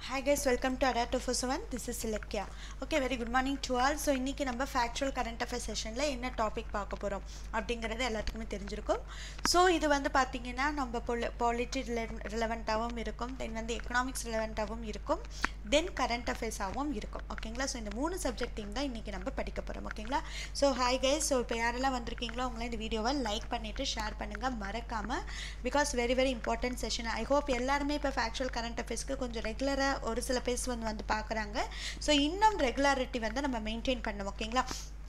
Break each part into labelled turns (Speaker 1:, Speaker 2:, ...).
Speaker 1: Hi guys, welcome to Ada 247. This is Silakya. Okay, very good morning to all. So இன்றைக்கி நம்ம factual current affair செஷனில் என்ன topic பார்க்க போகிறோம் அப்படிங்கிறது எல்லாத்துக்குமே தெரிஞ்சிருக்கும் ஸோ இது வந்து பார்த்திங்கன்னா நம்ம பொலி பாலிட்டி ரிலவெண்ட்டாகவும் இருக்கும் தென் வந்து எக்கனாமிக்ஸ் ரிலவெண்ட்டாகவும் இருக்கும் தென் கரண்ட் அஃபேர்ஸாகவும் இருக்கும் ஓகேங்களா ஸோ இந்த மூணு சப்ஜெக்டையும் தான் இன்றைக்கி நம்ம படிக்க போகிறோம் ஓகேங்களா ஸோ ஹாய் கைஸ் ஸோ இப்போ யாரெல்லாம் வந்திருக்கீங்களோ அவங்களாம் இந்த வீடியோவை லைக் பண்ணிவிட்டு ஷேர் பண்ணுங்கள் மறக்காமல் because very very important session I hope எல்லாருமே இப்போ ஃபேக்சுவல் கரண்ட் அஃபேர்ஸ்க்கு கொஞ்சம் ரெகுலராக ஒரு சில பேர்ஸ் வந்து வந்து பார்க்குறாங்க ஸோ இன்னும் ரெகுலாரிட்டி வந்து நம்ம மெயின்டைன் பண்ணணும் ஓகேங்களா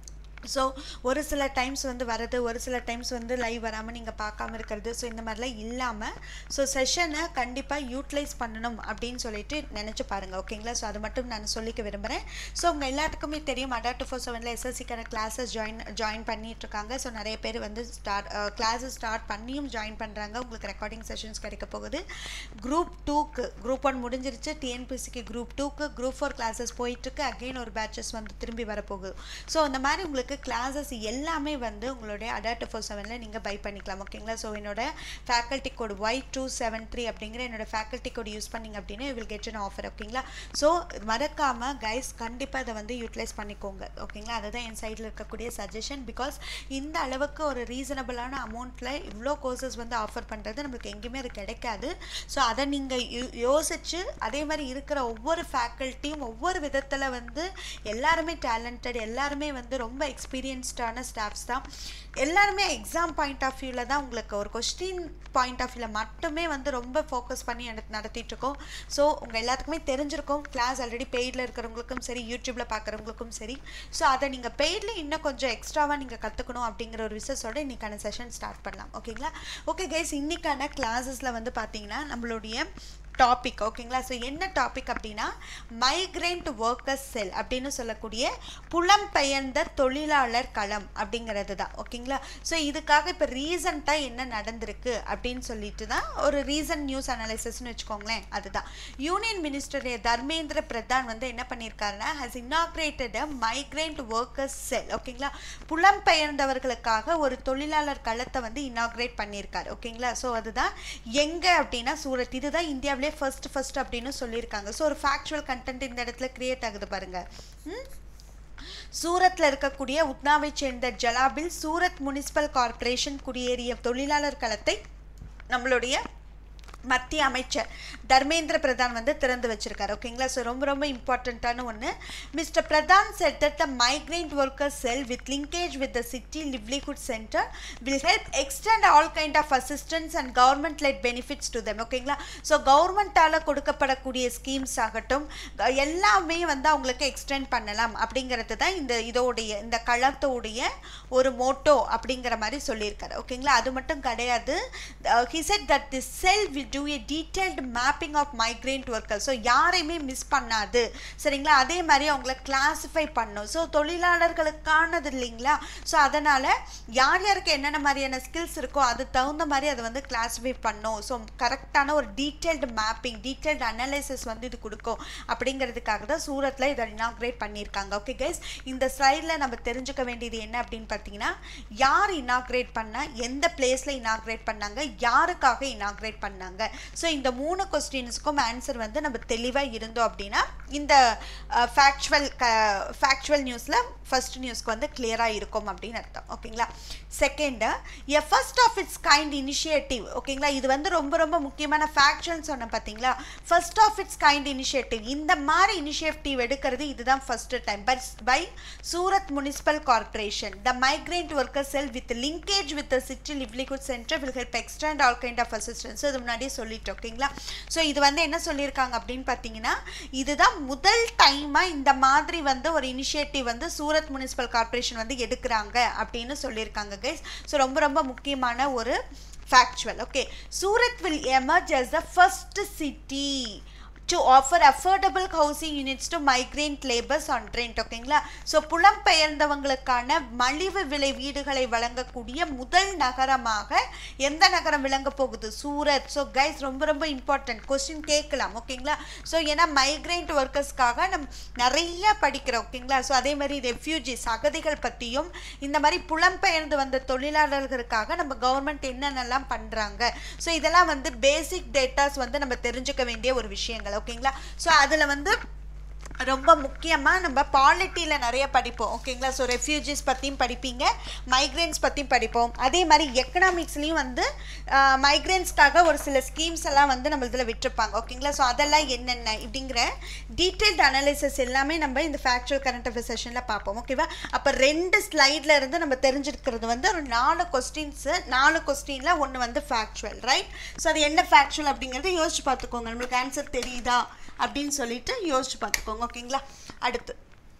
Speaker 1: ஸோ ஒரு சில டைம்ஸ் வந்து வரது ஒரு சில டைம்ஸ் வந்து லைவ் வராமல் நீங்கள் பார்க்காம இருக்கிறது ஸோ இந்த மாதிரிலாம் இல்லாமல் ஸோ செஷனை கண்டிப்பாக யூட்டிலைஸ் பண்ணணும் அப்படின்னு சொல்லிட்டு நினச்சி பாருங்கள் ஓகேங்களா ஸோ அது மட்டும் நான் சொல்லிக்க விரும்புகிறேன் ஸோ உங்கள் எல்லாத்துக்குமே தெரியும் அடா டூ ஃபோர் செவனில் எஸ்எஸ்சிக்கான கிளாஸஸ் ஜாயின் ஜாயின் பண்ணிகிட்ருக்காங்க ஸோ நிறைய பேர் வந்து ஸ்டார்ட் கிளாஸஸ் ஸ்டார்ட் பண்ணியும் ஜாயின் பண்ணுறாங்க உங்களுக்கு ரெக்கார்டிங் செஷன்ஸ் கிடைக்க போகுது குரூப் டூக்கு குரூப் ஒன் முடிஞ்சிருச்சு டிஎன்பிசிக்கு குரூப் டூக்கு குரூப் ஃபோர் கிளாஸஸ் போயிட்டுருக்கு அகெயின் ஒரு பேட்சஸ் வந்து திரும்பி வரப்போகுது ஸோ அந்த மாதிரி உங்களுக்கு உங்களுக்கு கிளாஸஸ் எல்லாமே வந்து உங்களுடைய அடாட் ஃபோர் செவனில் நீங்கள் பை பண்ணிக்கலாம் ஓகேங்களா ஸோ என்னோட faculty code Y two seven three அப்படிங்கிற என்னோட ஃபேக்கல்ட்டி கோட் யூஸ் பண்ணிங்க அப்படின்னு வில் கெட் அன் ஆஃபர் ஓகேங்களா ஸோ மறக்காமல் கைஸ் கண்டிப்பாக அதை வந்து யூட்டிலைஸ் பண்ணிக்கோங்க ஓகேங்களா அதுதான் என் சைடில் இருக்கக்கூடிய சஜஷன் பிகாஸ் இந்த அளவுக்கு ஒரு ரீசனபிளான அமௌண்ட்டில் இவ்வளோ கோர்சஸ் வந்து ஆஃபர் பண்ணுறது நம்மளுக்கு எங்கேயுமே அது கிடைக்காது ஸோ அதை நீங்கள் யோசித்து அதே மாதிரி இருக்கிற ஒவ்வொரு ஃபேக்கல்ட்டியும் ஒவ்வொரு விதத்தில் வந்து எல்லாருமே டேலண்டட் எல்லாருமே வந்து ரொம்ப எக்ஸ்பீரியன்ஸ்டான ஸ்டாஃப்ஸ் தான் எல்லாருமே எக்ஸாம் பாயிண்ட் ஆஃப் வியூவில் தான் உங்களுக்கு ஒரு கொஸ்டின் பாயிண்ட் ஆஃப் வியூவில் மட்டுமே வந்து ரொம்ப ஃபோக்கஸ் பண்ணி நடத்திட்டு இருக்கோம் ஸோ உங்கள் எல்லாத்துக்குமே தெரிஞ்சிருக்கும் கிளாஸ் ஆல்ரெடி பெய்டில் இருக்கிறவங்களுக்கும் சரி யூடியூப்பில் பார்க்குறவங்களுக்கும் சரி ஸோ அதை நீங்கள் பெய்டில் இன்னும் கொஞ்சம் எக்ஸ்ட்ராவாக நீங்கள் கற்றுக்கணும் அப்படிங்கிற ஒரு விசஸோட இன்றைக்கான செஷன் ஸ்டார்ட் பண்ணலாம் ஓகேங்களா ஓகே கைஸ் இன்றைக்கான கிளாஸஸில் வந்து பார்த்தீங்கன்னா நம்மளுடைய டாபிக் ஓகேங்களா ஸோ என்ன டாபிக் அப்படின்னா மைக்ரெண்ட் ஒர்க்கர்ஸ் செல் அப்படின்னு சொல்லக்கூடிய புலம்பெயர்ந்த தொழிலாளர் களம் அப்படிங்கிறது தான் ஓகேங்களா ஸோ இதுக்காக இப்போ ரீசண்டாக என்ன நடந்திருக்கு அப்படின்னு சொல்லிட்டு தான் ஒரு ரீசன்ட் நியூஸ் அனாலிசிஸ்னு வச்சுக்கோங்களேன் அதுதான் யூனியன் மினிஸ்டர் தர்மேந்திர பிரதான் வந்து என்ன பண்ணியிருக்காருன்னா has inaugurated a migrant workers cell ஓகேங்களா புலம்பெயர்ந்தவர்களுக்காக ஒரு தொழிலாளர் களத்தை வந்து இன்னாக்ரேட் பண்ணியிருக்காரு ஓகேங்களா ஸோ அதுதான் எங்கே அப்படின்னா சூரத் இதுதான் இந்தியாவிலே இந்தியாவிலே ஃபர்ஸ்ட் ஃபர்ஸ்ட் அப்படின்னு சொல்லியிருக்காங்க ஸோ ஒரு ஃபேக்சுவல் கண்டென்ட் இந்த இடத்துல கிரியேட் ஆகுது பாருங்க சூரத்தில் இருக்கக்கூடிய உட்னாவை சேர்ந்த ஜலாபில் சூரத் முனிசிபல் கார்பரேஷன் குடியேறிய தொழிலாளர் களத்தை நம்மளுடைய மத்திய அமைச்சர் தர்மேந்திர பிரதான் வந்து திறந்து வச்சிருக்காரு ஓகேங்களா ஸோ ரொம்ப ரொம்ப இம்பார்ட்டண்ட்டான ஒன்று mister Pradhan said that the migrant worker cell with linkage with the city livelihood centre will help extend all kind of assistance and government light benefits to them ஓகேங்களா ஸோ கவர்மெண்ட்டால் கொடுக்கப்படக்கூடிய ஸ்கீம்ஸ் ஆகட்டும் எல்லாமே வந்து அவங்களுக்கு எக்ஸ்டெண்ட் பண்ணலாம் அப்படிங்கிறது தான் இந்த இதோடைய இந்த களத்தோடைய ஒரு மோட்டோ அப்படிங்கிற மாதிரி சொல்லியிருக்காரு ஓகேங்களா அது மட்டும் கிடையாது he said that the cell will do a detailed mapping of migrant worker so யாரையுமே மிஸ் பண்ணாது சரிங்களா அதே மாதிரி அவங்கள கிளாஸிஃபை பண்ணும் ஸோ தொழிலாளர்களுக்கானது இல்லைங்களா ஸோ அதனால் யார் யாருக்கு என்னென்ன மாதிரியான ஸ்கில்ஸ் இருக்கோ அது தகுந்த மாதிரி அதை வந்து கிளாஸிஃபை பண்ணும் ஸோ கரெக்டான ஒரு டீட்டெயில்டு மேப்பிங் டீட்டெயில்டு அனலைசிஸ் வந்து இது கொடுக்கும் அப்படிங்கிறதுக்காக தான் சூரத்தில் இதை இனாக்ரேட் பண்ணியிருக்காங்க ஓகே கைஸ் இந்த ஸ்லைடில் நம்ம தெரிஞ்சுக்க வேண்டியது என்ன அப்படின்னு பார்த்தீங்கன்னா யார் இனாக்ரேட் பண்ணால் எந்த பிளேஸில் இனாக்ரேட் பண்ணாங்க யாருக்காக இனாக்ரேட் பண்ணாங்க ஸோ இந்த மூணு கொஸ்டின்ஸுக்கும் ஆன்சர் வந்து நம்ம தெளிவாக இருந்தோம் அப்படின்னா இந்த ஃபேக்சுவல் க ஃபேக்சுவல் நியூஸில் ஃபர்ஸ்ட் நியூஸ்க்கு வந்து கிளியராக இருக்கும் அப்படின்னு அர்த்தம் ஓகேங்களா second a first of its kind initiative ஓகேங்களா இது வந்து ரொம்ப ரொம்ப முக்கியமான ஃபேக்சுவல்னு சொன்னேன் பார்த்தீங்களா first of its kind initiative இந்த மாதிரி இனிஷியேட்டிவ் எடுக்கிறது இதுதான் first time but by Surat municipal corporation the migrant worker cell with linkage with city livelihood centre will help extend all kind of assistance இது முன்னாடியே சொல்லிட்டு ஓகேங்களா ஸோ இது வந்து என்ன சொல்லியிருக்காங்க அப்படின்னு பார்த்தீங்கன்னா இதுதான் முதல் டைமாக இந்த மாதிரி வந்து ஒரு இனிஷியேட்டிவ் வந்து சூரத் முனிசிபல் கார்பரேஷன் வந்து எடுக்கிறாங்க அப்படின்னு சொல்லியிருக்காங்க கைஸ் ஸோ ரொம்ப ரொம்ப முக்கியமான ஒரு factual okay Surat will emerge as the first city to offer affordable housing units to migrant labours on rent ஓகேங்களா ஸோ புலம்பெயர்ந்தவங்களுக்கான மலிவு விலை வீடுகளை வழங்கக்கூடிய முதல் நகரமாக எந்த நகரம் விளங்க போகுது சூரத் ஸோ கைஸ் ரொம்ப ரொம்ப இம்பார்ட்டன்ட் கொஸ்டின் கேட்கலாம் ஓகேங்களா ஸோ ஏன்னா மைக்ரேண்ட் ஒர்க்கர்ஸ்க்காக நம் நிறைய படிக்கிறோம் ஓகேங்களா ஸோ அதே மாதிரி ரெஃப்யூஜிஸ் அகதிகள் பற்றியும் இந்த மாதிரி புலம்பெயர்ந்து வந்த தொழிலாளர்களுக்காக நம்ம கவர்மெண்ட் என்னென்னலாம் பண்ணுறாங்க ஸோ இதெல்லாம் வந்து பேசிக் டேட்டாஸ் வந்து நம்ம தெரிஞ்சுக்க வேண்டிய ஒரு விஷயங்கள் ஓகேங்களா ஸோ அதில் வந்து ரொம்ப முக்கியமாக நம்ம பாலிட்டியில் நிறைய படிப்போம் ஓகேங்களா ஸோ ரெஃப்யூஜிஸ் பற்றியும் படிப்பீங்க மைக்ரேன்ஸ் பற்றியும் படிப்போம் அதே மாதிரி எக்கனாமிக்ஸ்லேயும் வந்து மைக்ரேன்ஸ்க்காக ஒரு சில ஸ்கீம்ஸ் எல்லாம் வந்து நம்ம இதில் விட்டுருப்பாங்க ஓகேங்களா ஸோ அதெல்லாம் என்னென்ன இப்படிங்கிற டீட்டெயில்டு அனாலிசிஸ் எல்லாமே நம்ம இந்த ஃபேக்சுவல் கரண்ட் அஃபேர் செஷனில் பார்ப்போம் ஓகேவா அப்போ ரெண்டு ஸ்லைடில் இருந்து நம்ம தெரிஞ்சிருக்கிறது வந்து ஒரு நாலு கொஸ்டின்ஸு நாலு கொஸ்டினில் ஒன்று வந்து ஃபேக்சுவல் ரைட் ஸோ அது என்ன ஃபேக்சுவல் அப்படிங்கிறத யோசிச்சு பார்த்துக்கோங்க நம்மளுக்கு ஆன்சர் தெரியுதா அப்படின்னு சொல்லிட்டு யோசிச்சு பார்த்துக்கோங்க ஓகேங்களா அடுத்து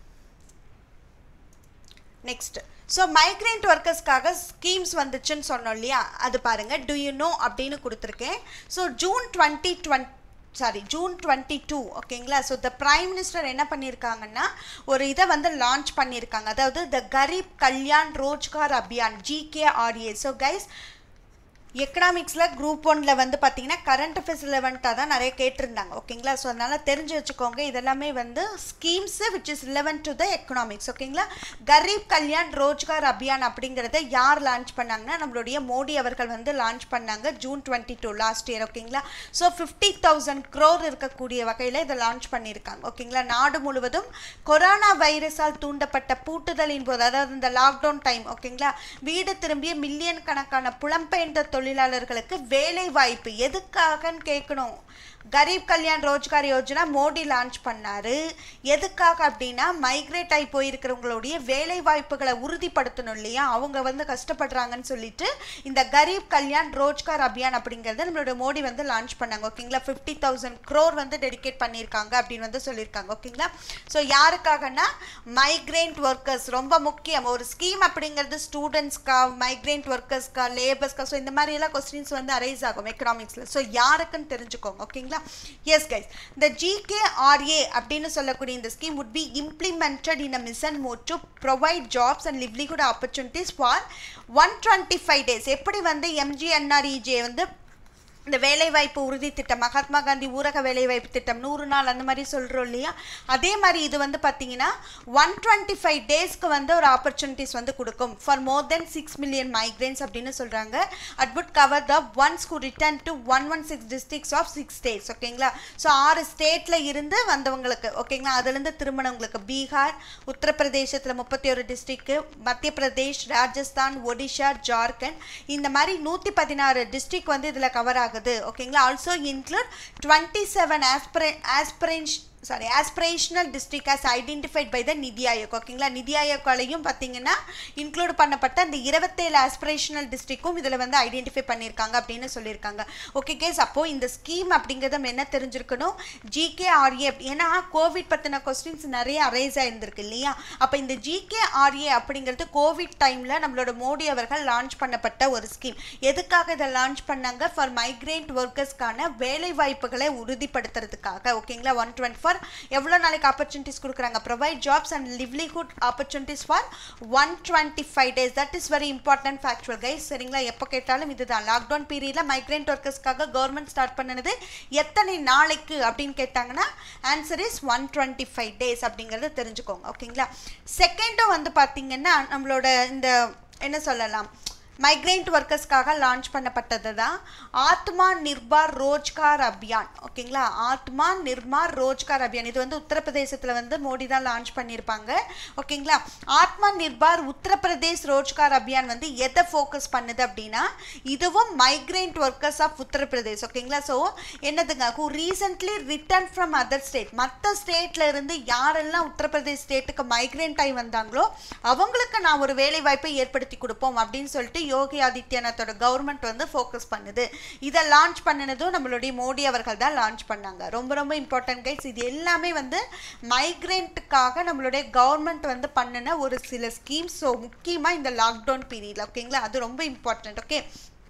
Speaker 1: நெக்ஸ்ட் ஸோ மைக்ரேண்ட் ஒர்க்கர்ஸ்க்காக ஸ்கீம்ஸ் வந்துச்சுன்னு சொன்னோம் இல்லையா அது பாருங்கள் டு யூ நோ அப்படின்னு கொடுத்துருக்கேன் so June twenty twenty sorry June twenty two ஓகேங்களா ஸோ த ப்ரைம் மினிஸ்டர் என்ன பண்ணியிருக்காங்கன்னா ஒரு இதை வந்து லான்ச் பண்ணியிருக்காங்க அதாவது the Garib Kalyan Rozgar Abhiyaan GKRA so guys எக்கனாமிக்ஸில் குரூப் ஒனில் வந்து பார்த்தீங்கன்னா கரண்ட் அஃபேர்ஸ் ரிலவெண்ட்டாக தான் நிறைய கேட்டிருந்தாங்க ஓகேங்களா ஸோ அதனால் தெரிஞ்சு வச்சுக்கோங்க இதெல்லாமே வந்து schemes which is relevant to the economics ஓகேங்களா கரீப் கல்யாண் ரோஜ்கார் அபியான் அப்படிங்கிறத யார் லான்ச் பண்ணாங்கன்னா நம்மளுடைய மோடி அவர்கள் வந்து லான்ச் பண்ணாங்க June twenty two last year ஓகேங்களா ஸோ ஃபிஃப்டி தௌசண்ட் க்ரோர் இருக்கக்கூடிய வகையில் இதை லான்ச் பண்ணியிருக்காங்க ஓகேங்களா நாடு முழுவதும் கொரோனா வைரஸால் தூண்டப்பட்ட பூட்டுதலின் போது அதாவது இந்த லாக்டவுன் டைம் ஓகேங்களா வீடு திரும்பிய மில்லியன் கணக்கான புலம்பெயர்ந்த தொழிலாளர்களுக்கு வேலை வாய்ப்பு எதுக்காகன்னு கேட்கணும் கரீப் கல்யாண் ரோஜ்கார் யோஜனா மோடி லான்ச் பண்ணாரு எதுக்காக அப்படின்னா மைக்ரேட் ஆகி போயிருக்கிறவங்களுடைய வேலை வாய்ப்புகளை உறுதிப்படுத்தணும் இல்லையா அவங்க வந்து கஷ்டப்படுறாங்கன்னு சொல்லிட்டு இந்த கரீப் கல்யாண் ரோஜ்கார் அபியான் அப்படிங்கிறத நம்மளோட மோடி வந்து லான்ச் பண்ணாங்க ஓகேங்களா ஃபிஃப்டி தௌசண்ட் க்ரோர் வந்து டெடிகேட் பண்ணியிருக்காங்க அப்படின்னு வந்து சொல்லியிருக்காங்க ஓகேங்களா ஸோ யாருக்காகனா மைக்ரேண்ட் ஒர்க்கர்ஸ் ரொம்ப முக்கியம் ஒரு ஸ்கீம் அப்படிங்கிறது ஸ்டூடெண்ட்ஸ்க்கா மைக்ரேண்ட் ஒர்க்கர்ஸ்க்கா லேபர்ஸ்க்கா ஸோ இந்த மாதிரி எல்லாம் கொஸ்டின்ஸ் வந்து அரைஸ் ஆகும் எக்கனாமிக்ஸில் ஸோ யாருக்குன்னு தெரிஞ்சுக்கோங்க ஓகேங்களா எஸ் கைஸ் இந்த ஜிகேஆர்ஏ அப்படின்னு சொல்லக்கூடிய இந்த scheme would be implemented in a mission mode to provide jobs and livelihood opportunities for one twenty five days எப்படி வந்து எம்ஜிஎன்ஆர்இஜே வந்து இந்த வேலைவாய்ப்பு உறுதி திட்டம் மகாத்மா காந்தி ஊரக வேலைவாய்ப்பு திட்டம் நூறு நாள் அந்த மாதிரி சொல்கிறோம் இல்லையா அதே மாதிரி இது வந்து பார்த்தீங்கன்னா ஒன் டுவெண்ட்டி ஃபைவ் டேஸ்க்கு வந்து ஒரு ஆப்பர்ச்சுனிட்டிஸ் வந்து கொடுக்கும் for more then six million migrants அப்படின்னு சொல்கிறாங்க at would cover the ones who return to one one six districts of six states ஓகேங்களா ஸோ ஆறு ஸ்டேட்டில் இருந்து வந்தவங்களுக்கு ஓகேங்களா அதுலேருந்து திருமணவங்களுக்கு பீகார் உத்தரப்பிரதேசத்தில் முப்பத்தி ஒரு டிஸ்ட்ரிக்ட்டு மத்திய பிரதேஷ் ராஜஸ்தான் ஒடிஷா ஜார்க்கண்ட் இந்த மாதிரி நூற்றி பதினாறு டிஸ்ட்ரிக் வந்து இதில் கவர் ஆகுது ஓகேங்களா also include twenty seven aspire aspirants sorry aspirational district as identified by the NITI Aayog ஓகேங்களா நிதி ஆயோக்காலையும் பார்த்தீங்கன்னா இன்க்ளூட் பண்ணப்பட்ட அந்த இருபத்தேழு ஆஸ்பிரேஷனல் டிஸ்ட்ரிக்டும் இதில் வந்து ஐடென்டிஃபை பண்ணியிருக்காங்க அப்படின்னு சொல்லியிருக்காங்க ஓகே கேஸ் அப்போது இந்த ஸ்கீம் அப்படிங்கிறத நம்ம என்ன தெரிஞ்சிருக்கணும் ஜிகேஆர்ஏ ஏன்னா கோவிட் பற்றின கொஸ்டின்ஸ் நிறைய அரைஸ் ஆயிருந்திருக்கு இல்லையா அப்போ இந்த ஜிகேஆர்ஏ அப்படிங்கிறது கோவிட் டைமில் நம்மளோட மோடி அவர்கள் லான்ச் பண்ணப்பட்ட ஒரு ஸ்கீம் எதுக்காக இதை லான்ச் பண்ணாங்க ஃபார் மைக்ரேண்ட் ஒர்க்கர்ஸ்க்கான வேலை வாய்ப்புகளை உறுதிப்படுத்துறதுக்காக ஓகேங்களா ஒன் டுவெண்ட்டி ஃபார் எவ்வளோ நாளைக்கு ஆப்பர்ச்சுனிட்டிஸ் கொடுக்குறாங்க provide jobs and livelihood opportunities for one twenty five days that is very important factual guys சரிங்களா எப்போ கேட்டாலும் இதுதான் லாக்டவுன் பீரியடில் மைக்ரேண்ட் ஒர்க்கர்ஸ்க்காக கவர்மெண்ட் ஸ்டார்ட் பண்ணினது எத்தனை நாளைக்கு அப்படின்னு கேட்டாங்கன்னா answer is one twenty five days அப்படிங்கிறத தெரிஞ்சுக்கோங்க ஓகேங்களா செகண்டும் வந்து பார்த்தீங்கன்னா நம்மளோட இந்த என்ன சொல்லலாம் மைக்ரேண்ட் ஒர்க்கர்ஸ்க்காக லான்ச் பண்ணப்பட்டது தான் ஆத்மா நிர்பார் ரோஜ்கார் அபியான் ஓகேங்களா ஆத்மா நிர்மார் ரோஜ்கார் அபியான் இது வந்து உத்தரப்பிரதேசத்தில் வந்து மோடி தான் லான்ச் பண்ணியிருப்பாங்க ஓகேங்களா ஆத்மா நிர்பார் உத்தரப்பிரதேஷ் ரோஜ்கார் அபியான் வந்து எதை ஃபோக்கஸ் பண்ணுது அப்படின்னா இதுவும் மைக்ரேண்ட் ஒர்க்கர்ஸ் ஆஃப் உத்தரப்பிரதேஷ் ஓகேங்களா ஸோ என்னதுங்க who recently return from other state மற்ற ஸ்டேட்ல இருந்து யாரெல்லாம் உத்தரப்பிரதேஷ் ஸ்டேட்டுக்கு மைக்ரேண்ட் ஆகி வந்தாங்களோ அவங்களுக்கு நான் ஒரு வேலை வாய்ப்பை ஏற்படுத்தி கொடுப்போம் அப்படின்னு சொல்லிட்டு யோகி ஆதித்யநாத்தோட கவர்மெண்ட் வந்து ஃபோக்கஸ் பண்ணுது இதை லான்ச் பண்ணினதும் நம்மளுடைய மோடி அவர்கள் தான் லான்ச் பண்ணாங்க ரொம்ப ரொம்ப இம்பார்ட்டன்ட் கைஸ் இது எல்லாமே வந்து மைக்ரேண்ட்டுக்காக நம்மளுடைய கவர்மெண்ட் வந்து பண்ணின ஒரு சில ஸ்கீம்ஸ் ஸோ முக்கியமாக இந்த லாக்டவுன் பீரியடில் ஓகேங்களா அது ரொம்ப இம்பார்ட்டன்ட் ஓகே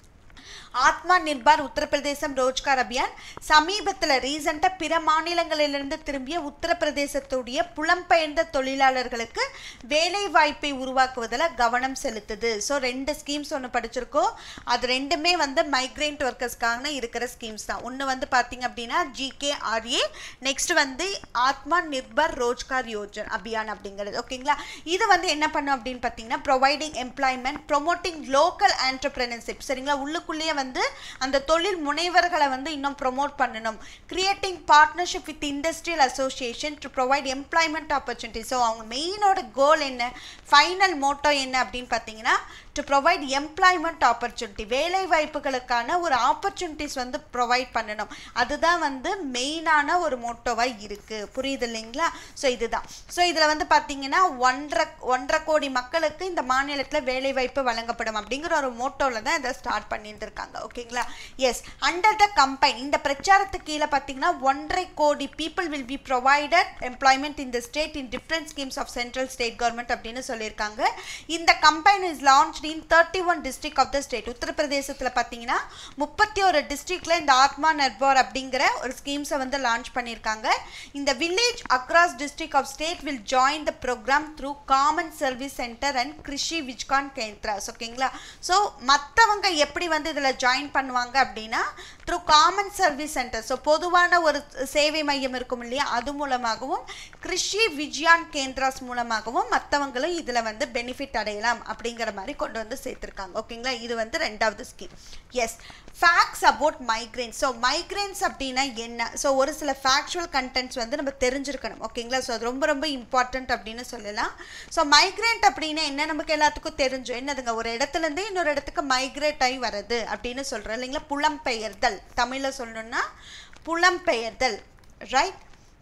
Speaker 1: ஆத்மா நிர்பார் உத்தரப்பிரதேசம் ரோஜ்கார் அபியான் சமீபத்தில் ரீசெண்டாக பிற மாநிலங்களிலிருந்து திரும்பிய உத்தரப்பிரதேசத்துடைய புலம்பெயர்ந்த தொழிலாளர்களுக்கு வேலை வாய்ப்பை உருவாக்குவதில் கவனம் செலுத்துது ஸோ ரெண்டு ஸ்கீம்ஸ் ஒன்று படிச்சிருக்கோம் அது ரெண்டுமே வந்து மைக்ரேண்ட் ஒர்க்கர்ஸ்க்கான இருக்கிற ஸ்கீம்ஸ் தான் ஒன்று வந்து பார்த்தீங்க அப்படின்னா ஜிகேஆர்ஏ நெக்ஸ்ட் வந்து ஆத்மா நிர்பர் ரோஜ்கார் யோஜன் அபியான் அப்படிங்கிறது ஓகேங்களா இது வந்து என்ன பண்ணும் அப்படின்னு பார்த்தீங்கன்னா providing employment promoting local entrepreneurship சரிங்களா உள்ளுக்குள்ளே ஸ்கூல்லேயே வந்து அந்த தொழில் முனைவர்களை வந்து இன்னும் ப்ரொமோட் பண்ணணும் creating partnership with industrial association to provide employment opportunity so அவங்க மெயினோட கோல் என்ன ஃபைனல் மோட்டோ என்ன அப்படின்னு பார்த்தீங்கன்னா டு ப்ரொவைட் எம்ப்ளாய்மெண்ட் ஆப்பர்ச்சுனிட்டி வேலை வாய்ப்புகளுக்கான ஒரு ஆப்பர்ச்சுனிட்டிஸ் வந்து ப்ரொவைட் பண்ணணும் அதுதான் வந்து மெயினான ஒரு மோட்டோவாக இருக்குது புரியுது இல்லைங்களா ஸோ இதுதான் ஸோ இதில் வந்து பார்த்தீங்கன்னா ஒன்றரை ஒன்றரை கோடி மக்களுக்கு இந்த மாநிலத்தில் வேலை வாய்ப்பு வழங்கப்படும் அப்படிங்கிற ஒரு மோட்டோவில் தான் இதை ஸ்டார்ட் பண்ணியிருந்திருக்காங்க ஓகேங்களா எஸ் அண்டர் த கம்பைன் இந்த பிரச்சாரத்துக்கு கீழே பார்த்தீங்கன்னா ஒன்றரை கோடி people will be provided employment in the state in different schemes of central state government அப்படின்னு சொல்லியிருக்காங்க இந்த campaign is launch in thirty one district of the state உத்தரப்பிரதேசத்தில் பார்த்தீங்கன்னா முப்பத்தி ஒரு டிஸ்ட்ரிக்டில் இந்த ஆத்மா நர்பார் அப்படிங்கிற ஒரு ஸ்கீம்ஸை வந்து லான்ச் பண்ணியிருக்காங்க இந்த village across district of state will join the program through common service center and Krishi Vigyan Kendras ஓகேங்களா ஸோ மற்றவங்க எப்படி வந்து இதில் ஜாயின் பண்ணுவாங்க அப்படின்னா through common service center so பொதுவான ஒரு சேவை மையம் இருக்கும் இல்லையா அது மூலமாகவும் கிருஷி விஜயான் கேந்திராஸ் மூலமாகவும் மற்றவங்களும் இதில் வந்து பெனிஃபிட் அடையலாம் அப்படிங்கிற மாதிரி கொண்டு வந்து சேர்த்துருக்காங்க ஓகேங்களா இது வந்து ரெண்டாவது scheme is facts about migrants so migrants அப்படின்னா என்ன ஸோ ஒரு சில ஃபேக்சுவல் கண்டென்ட்ஸ் வந்து நம்ம தெரிஞ்சிருக்கணும் ஓகேங்களா ஸோ அது ரொம்ப ரொம்ப இம்பார்ட்டன்ட் அப்படின்னு சொல்லலாம் ஸோ மைக்ரேண்ட் அப்படின்னா என்ன நமக்கு எல்லாத்துக்கும் தெரிஞ்சோம் என்னதுங்க ஒரு இடத்துலேருந்து இன்னொரு இடத்துக்கு மைக்ரேட் ஆகி வர்றது அப்படின்னு சொல்கிறோம் இல்லைங்களா புலம்பெயர்தல் தமிழில் சொல்லணும்னா புலம்பெயர்தல் right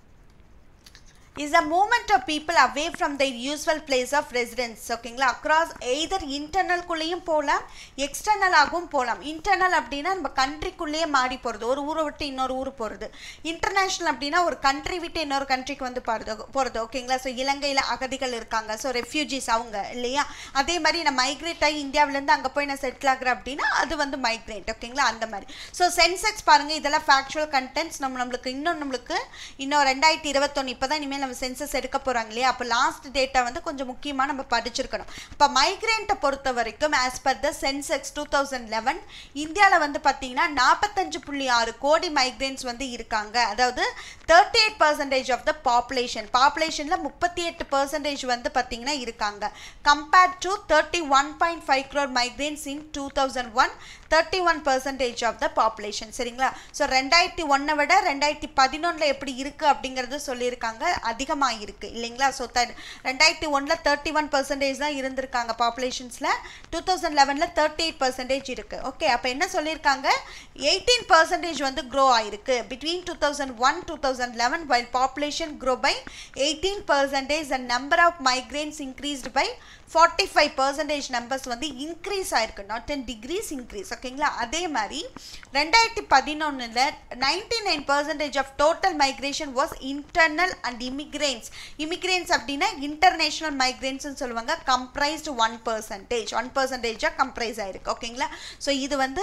Speaker 1: is a movement of people away from their usual place of residence ஓகேங்களா அக்ராஸ் எய்தர் இன்டர்னல்குள்ளேயும் போகலாம் எக்ஸ்டர்னலாகவும் போகலாம் இன்டர்னல் அப்படின்னா நம்ம கண்ட்ரிக்குள்ளேயே மாறி போகிறது ஒரு ஊரை விட்டு இன்னொரு ஊர் போகிறது இன்டர்நேஷ்னல் அப்படின்னா ஒரு கண்ட்ரி விட்டு இன்னொரு கண்ட்ரிக்கு வந்து போகிறது போகிறது ஓகேங்களா ஸோ இலங்கையில் அகதிகள் இருக்காங்க ஸோ ரெஃப்யூஜிஸ் அவங்க இல்லையா அதே மாதிரி நான் மைக்ரேட் ஆகி இந்தியாவிலேருந்து அங்கே போய் நான் செட்டில் ஆகுறேன் அப்படின்னா அது வந்து மைக்ரேட் ஓகேங்களா அந்த மாதிரி ஸோ சென்செக்ஸ் பாருங்கள் இதெல்லாம் ஃபேக்சுவல் கண்டென்ட்ஸ் நம்ம நம்மளுக்கு இன்னும் நம்மளுக்கு இன்னும் ரெண்டாயிரத்தி இருபத்தொன்று இப்போ தான் இனிமேல் நம்ம சென்சஸ் எடுக்க போகிறாங்க இல்லையா அப்போ லாஸ்ட் டேட்டா வந்து கொஞ்சம் முக்கியமாக நம்ம படிச்சிருக்கணும் இப்போ மைக்ரேண்ட்டை பொறுத்த வரைக்கும் as per the census two thousand eleven இந்தியாவில் வந்து பார்த்தீங்கன்னா நாற்பத்தஞ்சு புள்ளி ஆறு கோடி மைக்ரேன்ஸ் வந்து இருக்காங்க அதாவது thirty eight percentage of the population பாப்புலேஷனில் முப்பத்தி எட்டு பர்சன்டேஜ் வந்து பார்த்தீங்கன்னா இருக்காங்க compared to thirty one point five crore migrants in two thousand one thirty one percentage of the population சரிங்களா ஸோ ரெண்டாயிரத்தி ஒன்னை விட ரெண்டாயிரத்தி பதினொன்றில் எப்படி இருக்குது அப்படிங்கிறது சொல்லியிருக்காங்க அதிகமாக இருக்குது இல்லைங்களா ஸோ த ரெண்டாயிரத்தி ஒன்றில் தேர்ட்டி ஒன் பர்சன்டேஜ் தான் இருந்திருக்காங்க பாப்புலேஷன்ஸில் டூ தௌசண்ட் லெவனில் தேர்ட்டி எயிட் பர்சன்டேஜ் இருக்குது ஓகே அப்போ என்ன சொல்லியிருக்காங்க எயிட்டீன் பர்சன்டேஜ் வந்து க்ரோ ஆயிருக்கு between two thousand one two thousand eleven while population grow by eighteen percentage and number of migrants increased by forty five percentage numbers வந்து increase ஆயிருக்கு not ten degrees increase ஓகேங்களா அதே மாதிரி ரெண்டாயிரத்தி பதினொன்றில் ninety nine percentage of total migration was internal and immigrants immigrants அப்படின்னா international மைக்ரேன்ஸ்னு சொல்லுவாங்க comprised one percentage one பர்சன்டேஜாக கம்ப்ரைஸ் ஆயிருக்கு ஓகேங்களா ஸோ இது வந்து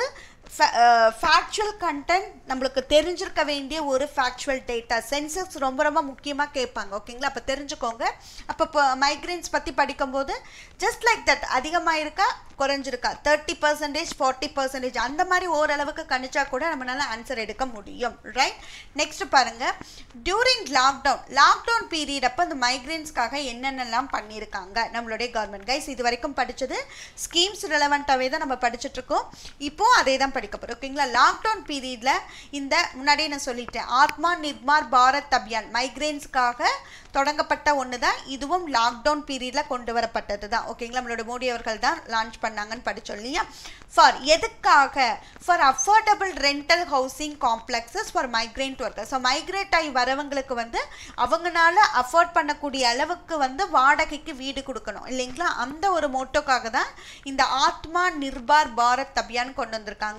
Speaker 1: ஃபேக்சுவல் கண்டென்ட் நம்மளுக்கு தெரிஞ்சிருக்க வேண்டிய ஒரு ஃபேக்சுவல் டேட்டா சென்சஸ் ரொம்ப ரொம்ப முக்கியமாக கேட்பாங்க ஓகேங்களா அப்போ தெரிஞ்சுக்கோங்க அப்போ இப்போ மைக்ரேன்ஸ் பற்றி படிக்கும்போது ஜஸ்ட் லைக் தட் அதிகமாக இருக்கா குறைஞ்சிருக்கா தேர்ட்டி பர்சன்டேஜ் ஃபார்ட்டி பர்சன்டேஜ் அந்த மாதிரி ஓரளவுக்கு கணிச்சா கூட நம்மளால ஆன்சர் எடுக்க முடியும் ரைட் நெக்ஸ்ட் பாருங்க டியூரிங் லாக்டவுன் லாக்டவுன் பீரியட் அப்போ இந்த மைக்ரேன்ஸ்க்காக என்னென்னலாம் பண்ணியிருக்காங்க நம்மளுடைய கவர்மெண்ட் கைஸ் இது வரைக்கும் படித்தது ஸ்கீம்ஸ் ரிலவெண்ட்டாகவே தான் நம்ம படிச்சுட்டு இருக்கோம் இப்போ அதே தான் படிக்க போகிறோம் ஓகேங்களா லாக்டவுன் பீரியடில் இந்த முன்னாடியே நான் சொல்லிட்டேன் ஆத்மா நிர்மார் பாரத் அபியான் மைக்ரேன்ஸ்க்காக தொடங்கப்பட்ட ஒன்று தான் இதுவும் லாக்டவுன் பீரியடில் கொண்டு வரப்பட்டது தான் ஓகேங்களா நம்மளோட மோடி அவர்கள் தான் லான்ச் பண்ணாங்கன்னு படிச்சோம் இல்லையா ஃபார் எதுக்காக for affordable rental housing complexes for migrant worker so migrate ஆகி வரவங்களுக்கு வந்து அவங்களால அஃபோர்ட் பண்ணக்கூடிய அளவுக்கு வந்து வாடகைக்கு வீடு கொடுக்கணும் இல்லைங்களா அந்த ஒரு மோட்டோக்காக தான் இந்த ஆத்மா நிர்பார் பாரத் அபியான் கொண்டு வந்திருக்காங்க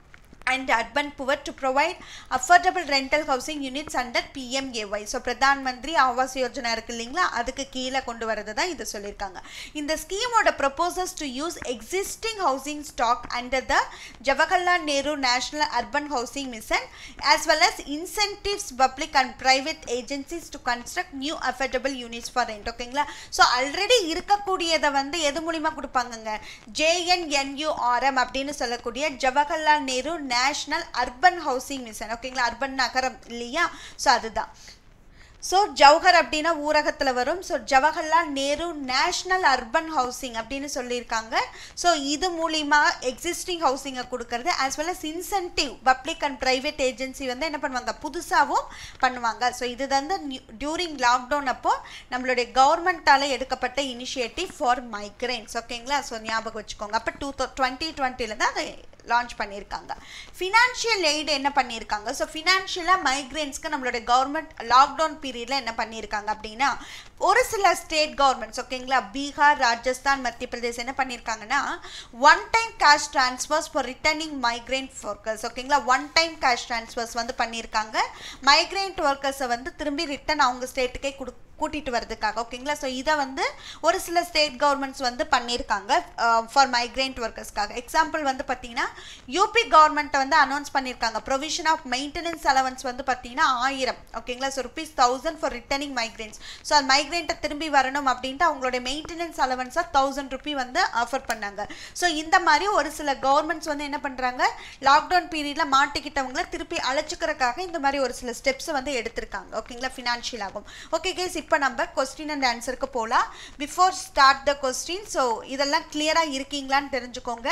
Speaker 1: and urban poor to provide affordable rental housing units under PMAY so Pradhan Mantri Awas Yojana இருக்கு இல்லைங்களா அதுக்கு கீழே கொண்டு வரது தான் இது சொல்லியிருக்காங்க இந்த ஸ்கீமோட proposes to use existing housing stock under the Jawaharlal Nehru national urban housing mission as well as incentives public and private agencies to construct new affordable units for rent ஓகேங்களா ஸோ ஆல்ரெடி இருக்கக்கூடியதை வந்து எது மூலிமா கொடுப்பாங்கங்க ஜேஎன்என்யூஆர்எம் அப்படின்னு சொல்லக்கூடிய Jawaharlal Nehru national urban housing mission ஓகேங்களா urban நகரம் இல்லையா ஸோ அதுதான் ஸோ ஜவஹர் அப்படின்னா ஊரகத்தில் வரும் so Jawaharlal Nehru national urban housing அப்படின்னு சொல்லியிருக்காங்க ஸோ இது மூலிமா எக்ஸிஸ்டிங் ஹவுசிங்கை கொடுக்கறது as well as incentive public and private agency வந்து என்ன பண்ணுவாங்க புதுசாகவும் பண்ணுவாங்க ஸோ இது வந்து டியூரிங் லாக்டவுன் அப்போ நம்மளுடைய கவர்மெண்ட்டால் எடுக்கப்பட்ட இனிஷியேட்டிவ் ஃபார் மைக்ரைன்ஸ் ஓகேங்களா ஸோ ஞாபகம் வச்சுக்கோங்க அப்போ டூ தௌ டுவெண்ட்டி டுவெண்ட்டியில் தான் அதை லான்ச் பண்ணியிருக்காங்க ஃபினான்ஷியல் எய்டு என்ன பண்ணியிருக்காங்க ஸோ ஃபினான்ஷியலாக மைக்ரேன்ஸ்க்கு நம்மளுடைய கவர்மெண்ட் லாக்டவுன் பீரியடில் என்ன பண்ணியிருக்காங்க அப்படின்னா ஒரு சில ஸ்டேட் கவர்மெண்ட்ஸ் ஓகேங்களா பீகார் ராஜஸ்தான் மத்திய பிரதேஷ் என்ன பண்ணியிருக்காங்கன்னா one time cash transfers for returning migrant workers ஓகேங்களா ஒன் டைம் கேஷ் ட்ரான்ஸ்ஃபர்ஸ் வந்து பண்ணியிருக்காங்க மைக்ரேண்ட் ஒர்க்கர்ஸை வந்து திரும்பி ரிட்டன் அவங்க ஸ்டேட்டுக்கே கொடு கூட்டிகிட்டு வரதுக்காக ஓகேங்களா ஸோ இதை வந்து ஒரு சில ஸ்டேட் கவர்மெண்ட்ஸ் வந்து பண்ணியிருக்காங்க ஃபார் மைக்ரேண்ட் ஒர்க்கர்ஸ்க்காக எக்ஸாம்பிள் வந்து பார்த்தீங்கன்னா யூபி கவர்மெண்ட்டை வந்து அனௌன்ஸ் பண்ணியிருக்காங்க ப்ரொவிஷன் ஆஃப் மெயின்டெனன்ஸ் அலவன்ஸ் வந்து பார்த்தீங்கன்னா ஆயிரம் ஓகேங்களா so rupees thousand for returning migrants so அது மைக்ரேண்ட்டை திரும்பி வரணும் அப்படின்ட்டு அவங்களுடைய மெயின்டெனன்ஸ் அலவன்ஸாக தௌசண்ட் ருபி வந்து ஆஃபர் பண்ணாங்க ஸோ இந்த மாதிரி ஒரு சில கவர்மெண்ட்ஸ் வந்து என்ன பண்ணுறாங்க லாக்டவுன் பீரியடில் மாட்டிக்கிட்டவங்கள திருப்பி அழைச்சிக்கிறதுக்காக இந்த மாதிரி ஒரு சில ஸ்டெப்ஸ் வந்து எடுத்திருக்காங்க ஓகேங்களா ஃபினான்ஷியல் ஆகும் ஓகே கேஸ் இப்போ நம்ம கொஸ்டின் அண்ட் ஆன்சருக்கு போகலாம் before start the question so இதெல்லாம் கிளியராக இருக்கீங்களான்னு தெரிஞ்சுக்கோங்க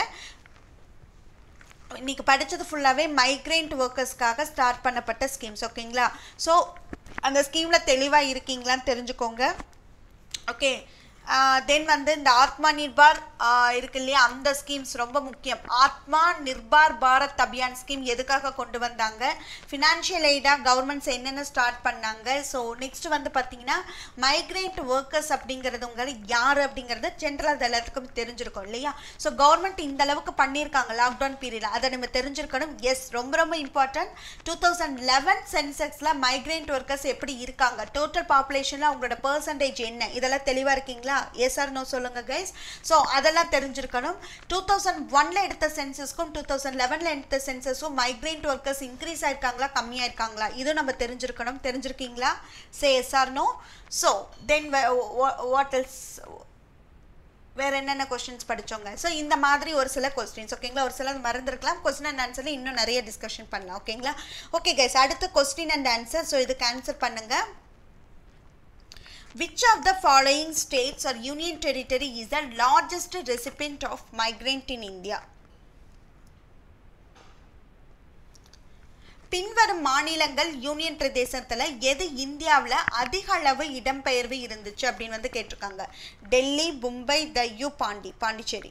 Speaker 1: இன்னைக்கு படித்தது ஃபுல்லாகவே மைக்ரேண்ட் ஒர்க்கர்ஸ்க்காக ஸ்டார்ட் பண்ணப்பட்ட ஸ்கீம்ஸ் ஓகேங்களா ஸோ அந்த ஸ்கீமில் தெளிவாக இருக்கீங்களான்னு தெரிஞ்சுக்கோங்க ஓகே தென் வந்து இந்த ஆத்மா நிர்பார் இருக்கு இல்லையா அந்த ஸ்கீம்ஸ் ரொம்ப முக்கியம் ஆத்மா நிர்பார் பாரத் அபியான் ஸ்கீம் எதுக்காக கொண்டு வந்தாங்க ஃபினான்ஷியல் எய்டாக கவர்மெண்ட்ஸ் என்னென்ன ஸ்டார்ட் பண்ணாங்க ஸோ நெக்ஸ்ட் வந்து பார்த்தீங்கன்னா மைக்ரேட் ஒர்க்கர்ஸ் அப்படிங்கிறதுங்க யார் அப்படிங்கிறது ஜென்ரலாக அது எல்லாத்துக்கும் தெரிஞ்சிருக்கும் இல்லையா ஸோ கவர்மெண்ட் இந்த அளவுக்கு பண்ணியிருக்காங்க லாக்டவுன் பீரியடில் அதை நம்ம தெரிஞ்சிருக்கணும் எஸ் ரொம்ப ரொம்ப இம்பார்ட்டன்ட் டூ தௌசண்ட் லெவன் சென்செக்ஸில் மைக்ரேண்ட் ஒர்க்கர்ஸ் எப்படி இருக்காங்க டோட்டல் பாப்புலேஷனில் அவங்களோட பர்சன்டேஜ் என்ன இதெல்லாம் தெளிவாக இருக்கீங்களா எஸ் ஆர் நோ சொல்லுங்க கைஸ் ஸோ அதெல்லாம் தெரிஞ்சிருக்கணும் டூ தௌசண்ட் ஒன்ல எடுத்த சென்சஸ்க்கும் டூ தௌசண்ட் லெவனில் எடுத்த சென்சஸும் மைக்ரேண்ட் ஒர்க்கர்ஸ் இன்க்ரீஸ் ஆயிருக்காங்களா கம்மியாக இருக்காங்களா இதுவும் நம்ம தெரிஞ்சிருக்கணும் தெரிஞ்சிருக்கீங்களா say yes or no so then what else வேற என்னென்ன கொஸ்டின்ஸ் படிச்சோங்க ஸோ இந்த மாதிரி ஒரு சில கொஸ்டின்ஸ் ஓகேங்களா ஒரு சில மறந்துருக்கலாம் கொஸ்டின் அண்ட் ஆன்சர்ல இன்னும் நிறைய டிஸ்கஷன் பண்ணலாம் ஓகேங்களா ஓகே கைஸ் அடுத்த கொஸ்டின் அண்ட் ஆன்சர் ஸோ இதுக்கு ஆன்சர் பண்ணுங்க Which of the following states or union territory is the largest recipient of migrant in India? பின்வரும் மாநிலங்கள் யூனியன் பிரதேசத்தில் எது இந்தியாவில் அதிக அளவு இடம்பெயர்வு இருந்துச்சு அப்படின்னு வந்து கேட்டிருக்காங்க டெல்லி மும்பை தையூ பாண்டி பாண்டிச்சேரி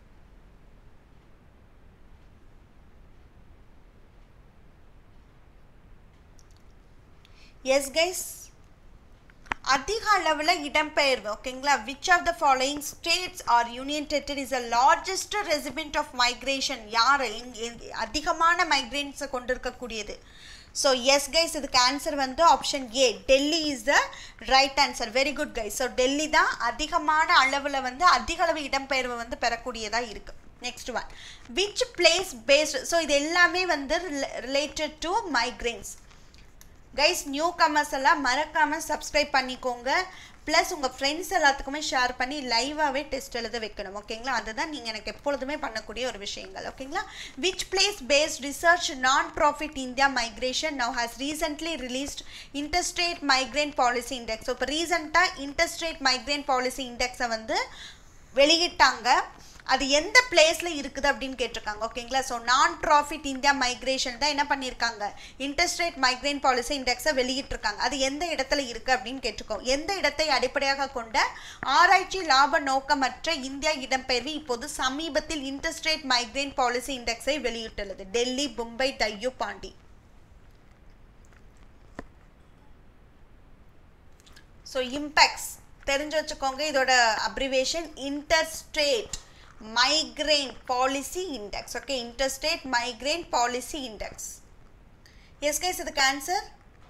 Speaker 1: எஸ் கைஸ் அதிக அளவில் இடம்பெயர்வு ஓகேங்களா which of the following states or union territory is the largest resident of migration யார் அதிகமான மைக்ரேன்ஸை கொண்டிருக்கக்கூடியது ஸோ எஸ் கைஸ் இதுக்கு ஆன்சர் வந்து option A Delhi is the right answer very good guys so Delhi தான் அதிகமான அளவில் வந்து அதிக அளவு இடம்பெயர்வு வந்து பெறக்கூடியதாக இருக்குது next one which place based so இது எல்லாமே வந்து related to migrants guys new commerce எல்லாம் மறக்காமல் சப்ஸ்கிரைப் பண்ணிக்கோங்க ப்ளஸ் உங்கள் ஃப்ரெண்ட்ஸ் எல்லாத்துக்குமே ஷேர் பண்ணி லைவாகவே டெஸ்ட் எழுத வைக்கணும் ஓகேங்களா அதுதான் நீங்கள் எனக்கு எப்பொழுதுமே பண்ணக்கூடிய ஒரு விஷயங்கள் ஓகேங்களா which place based research non profit India migration now has recently released interstate migrant policy index so இப்போ ரீசெண்டாக இன்டர்ஸ்டேட் மைக்ரேன் பாலிசி இண்டெக்ஸை வந்து வெளியிட்டாங்க அது எந்த பிளேஸில் இருக்குது அப்படின்னு கேட்டிருக்காங்க ஓகேங்களா ஸோ நான் ப்ராஃபிட் இந்தியா மைக்ரேஷன் தான் என்ன பண்ணியிருக்காங்க இன்டர்ஸ்டேட் மைக்ரேன் பாலிசி இண்டெக்ஸை வெளியிட்டிருக்காங்க அது எந்த இடத்துல இருக்குது அப்படின்னு கேட்டிருக்கோம் எந்த இடத்தை அடிப்படையாக கொண்ட ஆராய்ச்சி லாப நோக்கமற்ற இந்தியா இடம்பெயர்வு இப்போது சமீபத்தில் இன்டர்ஸ்டேட் மைக்ரேன் பாலிசி இண்டெக்ஸை வெளியிட்டுள்ளது டெல்லி மும்பை தையூ பாண்டி ஸோ இம்பேக்ட்ஸ் தெரிஞ்சு வச்சுக்கோங்க இதோட abbreviation interstate migraine policy index okay interstate migraine policy index yes guys இதுக்கு ஆன்சர்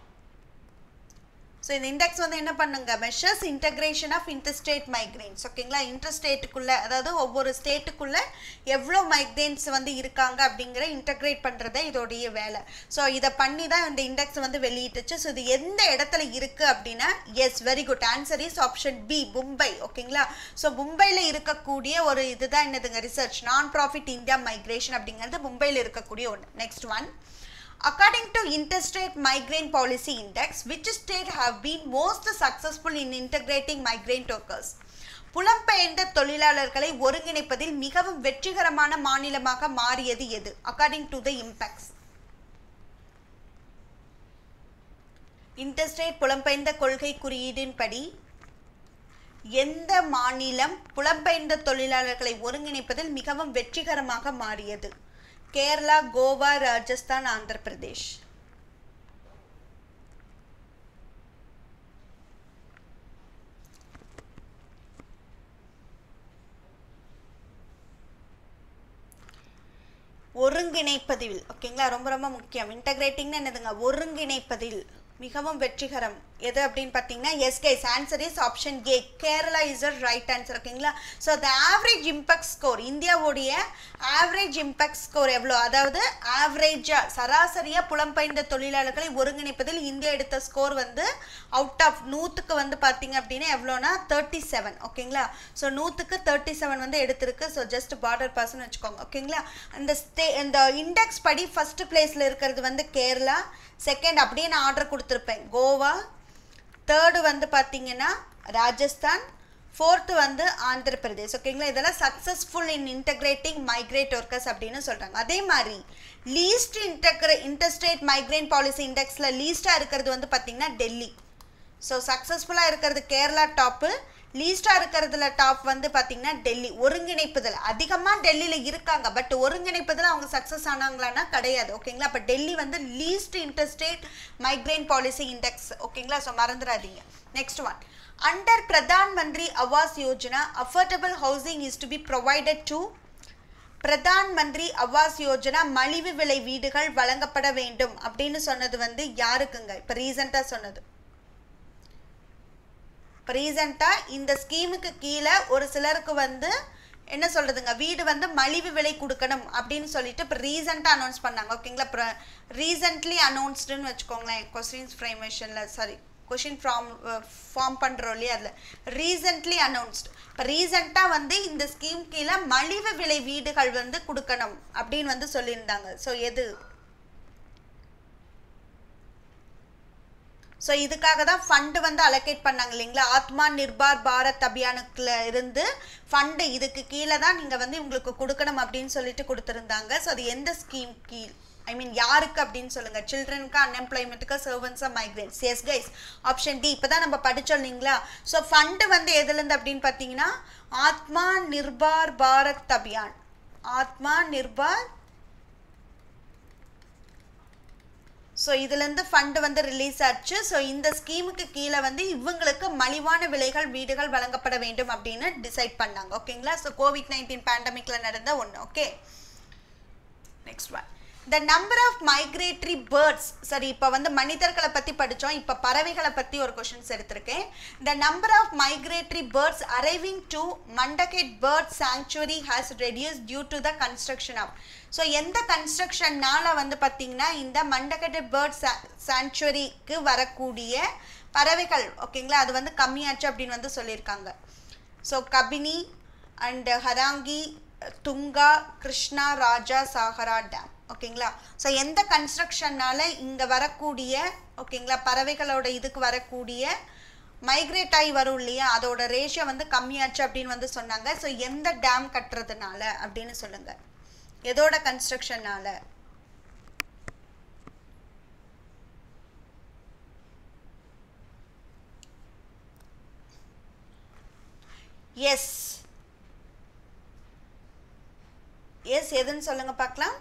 Speaker 1: ஸோ இந்த இண்டெக்ஸ் வந்து என்ன பண்ணுங்க measures integration of interstate migrants ஓகேங்களா இன்டர்ஸ்டேட்டுக்குள்ளே அதாவது ஒவ்வொரு ஸ்டேட்டுக்குள்ளே எவ்வளோ மைக்ரேன்ஸ் வந்து இருக்காங்க அப்படிங்கிற இன்டகிரேட் பண்ணுறதே இதோடைய வேலை ஸோ இதை பண்ணி தான் இந்த இண்டெக்ஸ் வந்து வெளியிட்டுச்சு ஸோ இது எந்த இடத்துல இருக்குது அப்படின்னா yes very good answer is option B Mumbai ஓகேங்களா ஸோ மும்பையில் இருக்கக்கூடிய ஒரு இதுதான் என்னதுங்க research non profit India migration அப்படிங்கிறது மும்பையில் இருக்கக்கூடிய ஒன்று next one According to Interstate Migrant Policy Index, which state have been most successful in integrating migrant workers? புலம்பெயர்ந்த தொழிலாளர்களை ஒருங்கிணைப்பதில் மிகவும் வெற்றிகரமான மாநிலமாக மாறியது எது according to the impacts interstate புலம்பெயர்ந்த கொள்கை குறியீடின்படி எந்த மாநிலம் புலம்பெயர்ந்த தொழிலாளர்களை ஒருங்கிணைப்பதில் மிகவும் வெற்றிகரமாக மாறியது கேரளா கோவா ராஜஸ்தான் ஆந்திர பிரதேஷ் ஒருங்கிணைப்பதில் ஓகேங்களா ரொம்ப ரொம்ப முக்கியம் இன்டகிரேட்டிங்னு என்னதுங்க ஒருங்கிணைப்பதில் மிகவும் வெற்றிகரம் எது அப்படின்னு பார்த்தீங்கன்னா yes guys answer is option A Kerala is a right answer ஓகேங்களா so the average impact score இந்தியாவுடைய ஆவரேஜ் இம்பேக்ட் ஸ்கோர் எவ்வளோ அதாவது ஆவரேஜாக சராசரியாக புலம்பெயர்ந்த தொழிலாளர்களை ஒருங்கிணைப்பதில் இந்தியா எடுத்த ஸ்கோர் வந்து அவுட் ஆஃப் நூற்றுக்கு வந்து பார்த்தீங்க அப்படின்னா எவ்வளோனா தேர்ட்டி செவன் ஓகேங்களா ஸோ நூற்றுக்கு தேர்ட்டி செவன் வந்து எடுத்திருக்கு ஸோ ஜஸ்ட் பார்டர் பாஸ்ன்னு வச்சுக்கோங்க ஓகேங்களா அந்த ஸ்டே இந்த இண்டெக்ஸ் படி ஃபஸ்ட் பிளேஸில் இருக்கிறது வந்து கேரளா செகண்ட் அப்படியே நான் ஆர்டர் கொடுத்துருப்பேன் கோவா தேர்டு வந்து பார்த்தீங்கன்னா ராஜஸ்தான் ஃபோர்த்து வந்து ஆந்திர பிரதேஷ் ஓகேங்களா இதெல்லாம் successful in integrating migrate workers அப்படின்னு சொல்கிறாங்க அதே மாதிரி least integrate interstate migrate policy இண்டெக்ஸில் லீஸ்ட்டாக இருக்கிறது வந்து பார்த்திங்கன்னா டெல்லி ஸோ சக்ஸஸ்ஃபுல்லாக இருக்கிறது கேரளா டாப்பு லீஸ்டாக இருக்கிறதுல டாப் வந்து பார்த்திங்கன்னா டெல்லி ஒருங்கிணைப்புதல் அதிகமாக டெல்லியில் இருக்காங்க பட் ஒருங்கிணைப்புதல் அவங்க சக்ஸஸ் ஆனாங்களான்னா கிடையாது ஓகேங்களா அப்போ டெல்லி வந்து least interstate migrant policy index ஓகேங்களா ஸோ மறந்துடாதீங்க next one under Pradhan Mantri Awas Yojana affordable housing is to be provided to Pradhan Mantri Awas Yojana மலிவு விலை வீடுகள் வழங்கப்பட வேண்டும் அப்படின்னு சொன்னது வந்து யாருக்குங்க இப்போ ரீசெண்டாக சொன்னது இப்போ ரீசெண்டாக இந்த ஸ்கீமுக்கு கீழே ஒரு சிலருக்கு வந்து என்ன சொல்கிறதுங்க வீடு வந்து மலிவு விலை கொடுக்கணும் அப்படின்னு சொல்லிட்டு இப்போ ரீசெண்டாக அனௌன்ஸ் பண்ணாங்க ஓகேங்களா இப்போ ரீசெண்ட்லி அனௌன்ஸ்டுன்னு வச்சுக்கோங்களேன் கொஸ்டின்ஸ் ஃப்ரைமேஷனில் சாரி கொஷின் ஃபார்ம் ஃபார்ம் பண்ணுறோம் இல்லையா அதில் ரீசெண்ட்லி அனௌன்ஸ்டு இப்போ ரீசெண்டாக வந்து இந்த ஸ்கீம் கீழே மலிவு விலை வீடுகள் வந்து கொடுக்கணும் அப்படின்னு வந்து சொல்லியிருந்தாங்க ஸோ எது ஸோ இதுக்காக தான் ஃபண்டு வந்து அலோகேட் பண்ணாங்க இல்லைங்களா ஆத்மா நிர்பார் பாரத் அபியானுக்குல இருந்து ஃபண்டு இதுக்கு கீழே தான் நீங்கள் வந்து உங்களுக்கு கொடுக்கணும் அப்படின்னு சொல்லிட்டு கொடுத்துருந்தாங்க ஸோ அது எந்த ஸ்கீம் கீழ் ஐ மீன் யாருக்கு அப்படின்னு சொல்லுங்கள் சில்ட்ரனுக்கு அன்எம்ப்ளாய்மெண்ட்டுக்கு servants migrants yes guys option D இப்போ தான் நம்ம படித்தோம் இல்லைங்களா ஸோ ஃபண்டு வந்து எதுலேருந்து அப்படின்னு பார்த்தீங்கன்னா ஆத்மா நிர்பார் பாரத் அபியான் ஆத்மா நிர்பார் ஸோ இதுலேருந்து ஃபண்டு வந்து ரிலீஸ் ஆச்சு ஸோ இந்த ஸ்கீமுக்கு கீழே வந்து இவங்களுக்கு மலிவான விலைகள் வீடுகள் வழங்கப்பட வேண்டும் அப்படின்னு டிசைட் பண்ணாங்க ஓகேங்களா ஸோ கோவிட் நைன்டீன் பேண்டமிக்கில் நடந்த ஒன்று okay next one the number of migratory birds சரி இப்போ வந்து மனிதர்களை பற்றி படித்தோம் இப்போ பறவைகளை பற்றி ஒரு கொஷின்ஸ் எடுத்திருக்கேன் the number of migratory birds arriving to Mandagadde bird sanctuary has reduce due to the construction of so எந்த கன்ஸ்ட்ரக்ஷன்னால வந்து பார்த்திங்கன்னா இந்த மண்டகேட் பேர்ட் சாங்சுவரிக்கு வரக்கூடிய பறவைகள் ஓகேங்களா அது வந்து கம்மியாச்சு அப்படின்னு வந்து சொல்லியிருக்காங்க so Kabini and Harangi Tunga Krishna Raja Sagara dam ஓகேங்களா ஸோ எந்த கன்ஸ்ட்ரக்ஷன்னால இங்கே வரக்கூடிய ஓகேங்களா பறவைகளோட இதுக்கு வரக்கூடிய மைக்ரேட் ஆகி வரும் இல்லையா அதோட ரேஷியோ வந்து கம்மியாச்சு அப்படின்னு வந்து சொன்னாங்க ஸோ எந்த டேம் கட்டுறதுனால அப்படின்னு சொல்லுங்க எதோட கன்ஸ்ட்ரக்ஷன்னால எஸ் எஸ் எதுன்னு சொல்லுங்க பார்க்கலாம்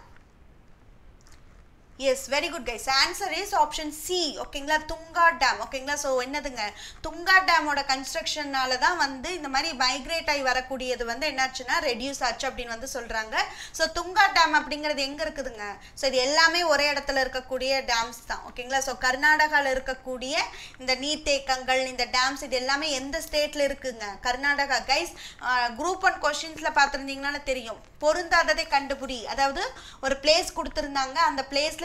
Speaker 1: yes very good guys answer is option C ஓகேங்களா துங்கா டேம் ஓகேங்களா ஸோ என்னதுங்க துங்கா டேமோட கன்ஸ்ட்ரக்ஷனால தான் வந்து இந்த மாதிரி மைக்ரேட் ஆகி வரக்கூடியது வந்து என்னாச்சுன்னா ரெடியூஸ் ஆச்சு அப்படின்னு வந்து சொல்கிறாங்க ஸோ துங்கா டேம் அப்படிங்கிறது எங்கே இருக்குதுங்க ஸோ இது எல்லாமே ஒரே இடத்துல இருக்கக்கூடிய டேம்ஸ் தான் ஓகேங்களா ஸோ கர்நாடகாவில் இருக்கக்கூடிய இந்த நீர்த்தேக்கங்கள் இந்த டேம்ஸ் இது எல்லாமே எந்த ஸ்டேட்டில் இருக்குங்க கர்நாடகா கைஸ் குரூப் ஒன் கொஷின்ஸில் பார்த்துருந்தீங்கன்னா தெரியும் பொருந்தாததை கண்டுபிடி அதாவது ஒரு பிளேஸ் கொடுத்துருந்தாங்க அந்த பிளேஸில்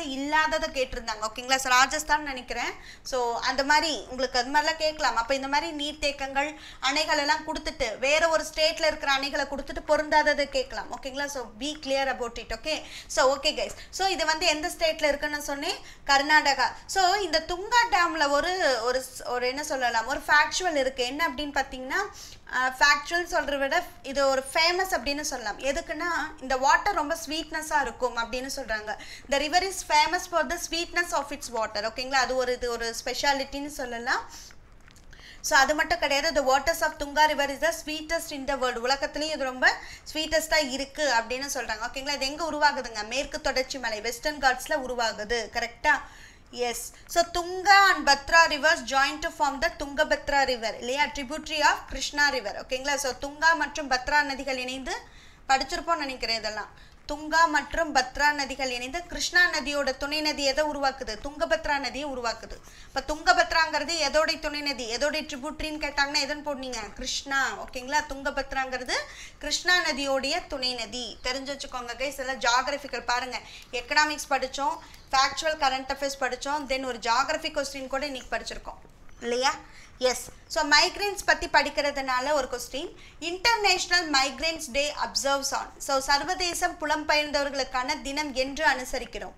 Speaker 1: இல்லாததை கேட்டிருந்தாங்க ஓகேங்களா ஸோ ராஜஸ்தான் நினைக்கிறேன் ஸோ அந்த மாதிரி உங்களுக்கு அது மாதிரிலாம் கேட்கலாம் அப்போ இந்த மாதிரி நீர்த்தேக்கங்கள் அணைகள் எல்லாம் கொடுத்துட்டு வேற ஒரு ஸ்டேட்ல இருக்கிற அணைகளை கொடுத்துட்டு பொருந்தாததை கேட்கலாம் ஓகேங்களா so be clear about it okay so okay guys so இது வந்து எந்த ஸ்டேட்ல இருக்குன்னு சொன்னேன் கர்நாடகா ஸோ இந்த துங்கா டேம்ல ஒரு ஒரு ஸ்- ஒரு என்ன சொல்லலாம் ஒரு ஃபேக்சுவல் இருக்கு என்ன அப்படின்னு பார்த்தீங்கன்னா ஃபேக்சுவல் சொல்கிறத விட இது ஒரு ஃபேமஸ் அப்படின்னு சொல்லலாம் எதுக்குன்னா இந்த வாட்டர் ரொம்ப ஸ்வீட்னஸாக இருக்கும் அப்படின்னு சொல்கிறாங்க இந்த river is famous for the sweetness of its water ஓகேங்களா அது ஒரு இது ஒரு ஸ்பெஷாலிட்டின்னு சொல்லலாம் ஸோ அது மட்டும் கிடையாது the waters of Tunga river is the sweetest in the world உலகத்துலேயும் இது ரொம்ப ஸ்வீட்டஸ்ட்டாக இருக்குது அப்படின்னு சொல்கிறாங்க ஓகேங்களா இது எங்கே உருவாகுதுங்க மேற்கு தொடர்ச்சி மலை வெஸ்டர்ன் காட்ஸில் உருவாகுது கரெக்டாக yes so Tunga and Bhadra rivers join to form the Tungabhadra river இல்லையா tributary ஆஃப் கிருஷ்ணா ரிவர் ஓகேங்களா ஸோ துங்கா மற்றும் பத்ரா நதிகள் இணைந்து படிச்சிருப்போம்னு நினைக்கிறேன் இதெல்லாம் துங்கா மற்றும் பத்ரா நதிகள் இணைந்து கிருஷ்ணா நதியோட துணை நதி எதை உருவாக்குது துங்கபத்ரா நதியை உருவாக்குது இப்போ துங்கபத்ராங்கிறது எதோடைய துணை நதி எதோடைய ட்ரிபியூட்ரின்னு கேட்டாங்கன்னா எதுன்னு போடுனீங்க கிருஷ்ணா ஓகேங்களா துங்கபத்ராங்கிறது கிருஷ்ணா நதியோடைய துணை நதி தெரிஞ்சு வச்சுக்கோங்க கைஸ் எல்லாம் ஜாகிரபிக்கல் பாருங்க எக்கனாமிக்ஸ் படித்தோம் ஃபேக்சுவல் கரண்ட் அஃபேர்ஸ் படித்தோம் தென் ஒரு ஜாகிரபி கொஸ்டின் கூட இன்னைக்கு படிச்சிருக்கோம் இல்லையா எஸ் ஸோ மைக்ரேன்ஸ் பற்றி படிக்கிறதுனால ஒரு question international migrants day observes on so சர்வதேசம் புலம்பெயர்ந்தவர்களுக்கான தினம் என்று அனுசரிக்கிறோம்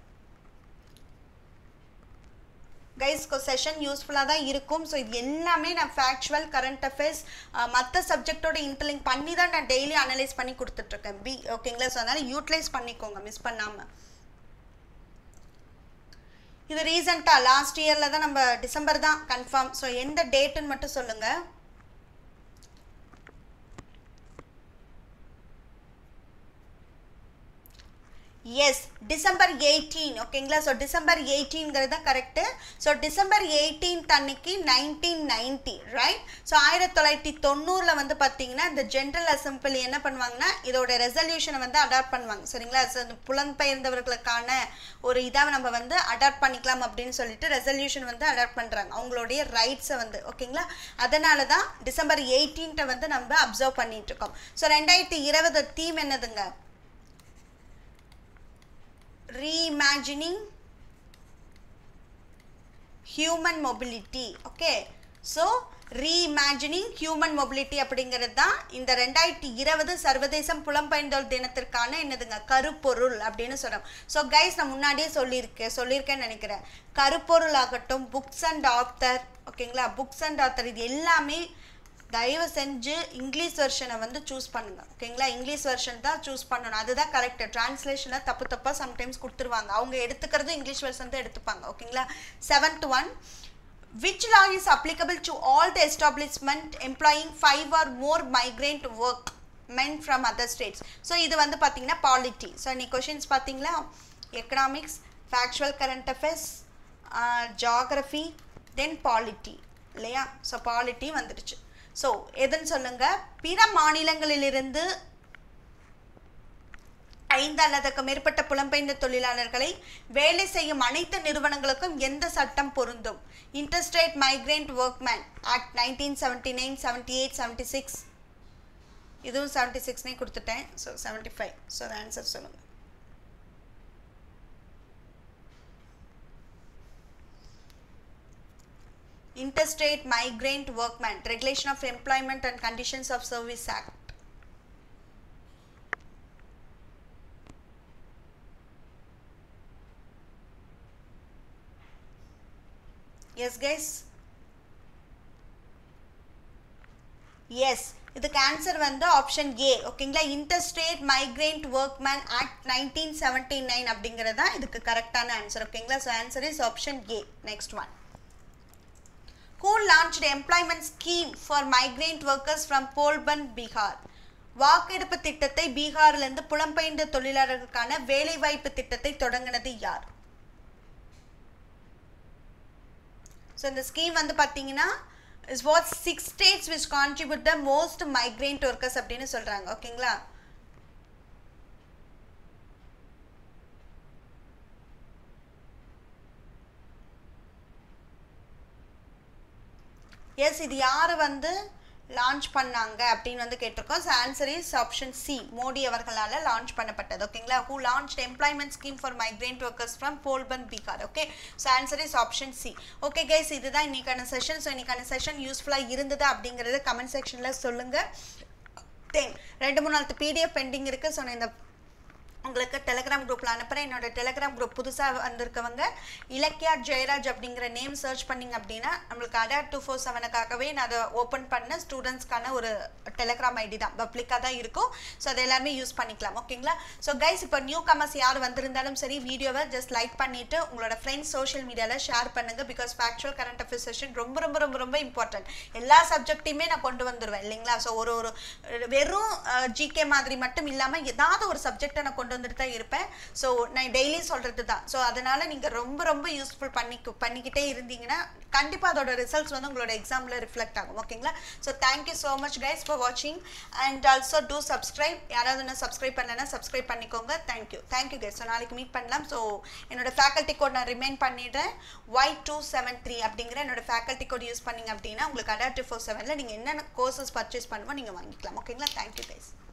Speaker 1: கைஸ் செஷன் யூஸ்ஃபுல்லாக தான் இருக்கும் ஸோ இது எல்லாமே நான் ஃபேக்சுவல் கரண்ட் அஃபேர்ஸ் மற்ற சப்ஜெக்டோட இன்டர்லிங்க் பண்ணி தான் நான் டெய்லி அனலைஸ் பண்ணி கொடுத்துட்ருக்கேன் பி ஓகேங்களா ஸோ அதனால் யூட்டிலைஸ் பண்ணிக்கோங்க மிஸ் பண்ணாமல் இது ரீசெண்டாக லாஸ்ட் இயரில் தான் நம்ம டிசம்பர் தான் கன்ஃபார்ம் ஸோ எந்த டேட்டுன்னு மட்டும் சொல்லுங்கள் எஸ் டிசம்பர் எயிட்டீன் ஓகேங்களா ஸோ டிசம்பர் எயிட்டீன்கிறது தான் கரெக்டு ஸோ டிசம்பர் எயிட்டீன்த் அன்னைக்கு நைன்டீன் நைன்ட்டி ரைட் ஸோ ஆயிரத்தி தொள்ளாயிரத்தி தொண்ணூறில் வந்து பார்த்தீங்கன்னா இந்த ஜென்ரல் அசம்பிளி என்ன பண்ணுவாங்கன்னா இதோட ரெசல்யூஷனை வந்து அடாப்ட் பண்ணுவாங்க சரிங்களா ஸோ இந்த புலம்பெயர்ந்தவர்களுக்கான ஒரு இதாக நம்ம வந்து அடாப்ட் பண்ணிக்கலாம் அப்படின்னு சொல்லிட்டு ரெசல்யூஷன் வந்து அடாப்ட் பண்ணுறாங்க அவங்களுடைய ரைட்ஸை வந்து ஓகேங்களா அதனால தான் டிசம்பர் எயிட்டீன்த்தை வந்து நம்ம அப்சர்வ் பண்ணிட்டு இருக்கோம் ஸோ ரெண்டாயிரத்தி இருபது தீம் என்னதுங்க reimagining human mobility okay so reimagining human mobility அப்படிங்கிறது தான் இந்த ரெண்டாயிரத்தி இருபது சர்வதேசம் புலம்பெயர்ந்தோர் தினத்திற்கான என்னதுங்க கருப்பொருள் அப்படின்னு சொல்கிறோம் ஸோ கைஸ் நான் முன்னாடியே சொல்லியிருக்கேன் சொல்லியிருக்கேன்னு நினைக்கிறேன் கருப்பொருள் ஆகட்டும் புக்ஸ் அண்ட் ஆத்தர் ஓகேங்களா புக்ஸ் அண்ட் ஆத்தர் இது எல்லாமே தயவு செஞ்சு இங்கிலீஷ் வெர்ஷனை வந்து சூஸ் பண்ணுங்க ஓகேங்களா இங்கிலீஷ் வெர்ஷன் தான் சூஸ் பண்ணணும் அதுதான் கரெக்ட் டிரான்ஸ்லேஷனை தப்பு தப்பாக சம்டைம்ஸ் கொடுத்துருவாங்க அவங்க எடுத்துக்கிறது இங்கிலீஷ் வெர்ஷன் தான் எடுத்துப்பாங்க ஓகேங்களா seventh one which law is applicable to all the establishment employing five or more migrant work men from other states so இது வந்து பார்த்தீங்கன்னா பாலிட்டி ஸோ இன்னைக்கு கொஷின்ஸ் பார்த்தீங்களா economics factual current affairs geography then polity இல்லையா so polity வந்துடுச்சு so எதுன்னு சொல்லுங்க பிற மாநிலங்களிலிருந்து ஐந்து அல்லதுக்கு மேற்பட்ட புலம்பெயர்ந்த தொழிலாளர்களை வேலை செய்யும் அனைத்து நிறுவனங்களுக்கும் எந்த சட்டம் பொருந்தும் interstate migrant workman act nineteen seventy nine seventy eight seventy six இதுவும் செவன்டி சிக்ஸ்னே கொடுத்துட்டேன் so seventy five so answer சொல்லுங்கள் Interstate Migrant Workmen, Regulation of Employment and Conditions of Service Act. Yes guys yes இதுக்கு answer வந்து option A ஓகேங்களா interstate migrant workman act nineteen seventy nine அப்படிங்கிறது தான் இதுக்கு கரெக்டான ஆன்சர் ஓகேங்களா so answer is option A next one who launched employment scheme for migrant workers from Polban, Bihar. வாக்கெடுப்பு திட்டத்தை பீகாரிலிருந்து புலம்பெயர்ந்த தொழிலாளர்களுக்கான வேலைவாய்ப்பு திட்டத்தை தொடங்கினது யார் ஸோ இந்த ஸ்கீம் வந்து பார்த்தீங்கன்னா is what six states which contribute the most migrant workers அப்படின்னு சொல்கிறாங்க ஓகேங்களா எஸ் இது யார் வந்து லான்ச் பண்ணாங்க அப்படின்னு வந்து கேட்டிருக்கோம் so answer is option C Modi அவர்களால் லான்ச் பண்ணப்பட்டது ஓகேங்களா who launch employment scheme for migrant workers from போல்பந்த் Bihar okay so answer is option C okay guys இதுதான் இன்னைக்கான செஷன் ஸோ இன்னைக்கான செஷன் யூஸ்ஃபுல்லாக இருந்தது அப்படிங்கிறத கமெண்ட் செக்ஷனில் சொல்லுங்கள் தென் ரெண்டு மூணு நாள் பிடிஎஃப் பெண்டிங் இருக்குது ஸோ நான் இந்த உங்களுக்கு டெலிகிராம் குரூப்பில் அனுப்புகிறேன் என்னோட டெலிகிராம் குரூப் புதுசாக வந்திருக்கவங்க இலக்கியா ஜெயராஜ் அப்படிங்கிற நேம் சர்ச் பண்ணிங்க அப்படின்னா நம்மளுக்கு அடா டூ ஃபோர் செவனுக்காகவே நான் அதை ஓப்பன் பண்ண ஸ்டூடெண்ட்ஸ்க்கான ஒரு டெலிகிராம் ஐடி தான் பப்ளிக்காக தான் இருக்கும் ஸோ அதை எல்லாருமே யூஸ் பண்ணிக்கலாம் ஓகேங்களா ஸோ கைஸ் இப்போ நியூ கமர்ஸ் யார் வந்திருந்தாலும் சரி வீடியோவை ஜஸ்ட் லைக் பண்ணிவிட்டு உங்களோட ஃப்ரெண்ட்ஸ் சோஷியல் மீடியாவில் ஷேர் பண்ணுங்கள் because factual current affairs session ரொம்ப ரொம்ப ரொம்ப ரொம்ப இம்பார்ட்டன்ட் எல்லா சப்ஜெக்ட்டையுமே நான் கொண்டு வந்துடுவேன் இல்லைங்களா ஸோ ஒரு ஒரு வெறும் ஜிகே மாதிரி மட்டும் இல்லாமல் ஏதாவது ஒரு சப்ஜெக்டை நான் கொண்டு வந்துட்டு தான் இருப்பேன் ஸோ நான் டெய்லி சொல்கிறது தான் ஸோ அதனால் நீங்கள் ரொம்ப ரொம்ப யூஸ்ஃபுல் பண்ணி பண்ணிக்கிட்டே இருந்தீங்கன்னா கண்டிப்பாக அதோட ரிசல்ட்ஸ் வந்து உங்களோட எக்ஸாமில் ரிஃப்ளெக்ட் ஆகும் ஓகேங்களா so thank you so much guys for வாட்சிங் அண்ட் ஆல்சோ டூ சப்ஸ்கிரைப் யாராவது இன்னும் சப்ஸ்கிரைப் பண்ணலன்னா சப்ஸ்கிரைப் பண்ணிக்கோங்க தேங்க்யூ தேங்க்யூ கைஸ் ஸோ நாளைக்கு மீட் பண்ணலாம் ஸோ என்னோட ஃபேக்கல்ட்டி கோட் நான் ரிமைன் பண்ணிடுறேன் ஒய் டூ செவன் த்ரீ அப்படிங்கிற என்னோட ஃபேக்கல்ட்டி கோட் யூஸ் பண்ணிங்க அப்படின்னா உங்களுக்கு அடாப்டிவ் ஃபோர் செவனில் நீங்கள் என்னென்ன கோர்சஸ் பர்ச்சேஸ் பண்ணுமோ நீங்கள் வாங்கிக்கலாம் ஓகேங்களா தேங்க்யூ கைஸ்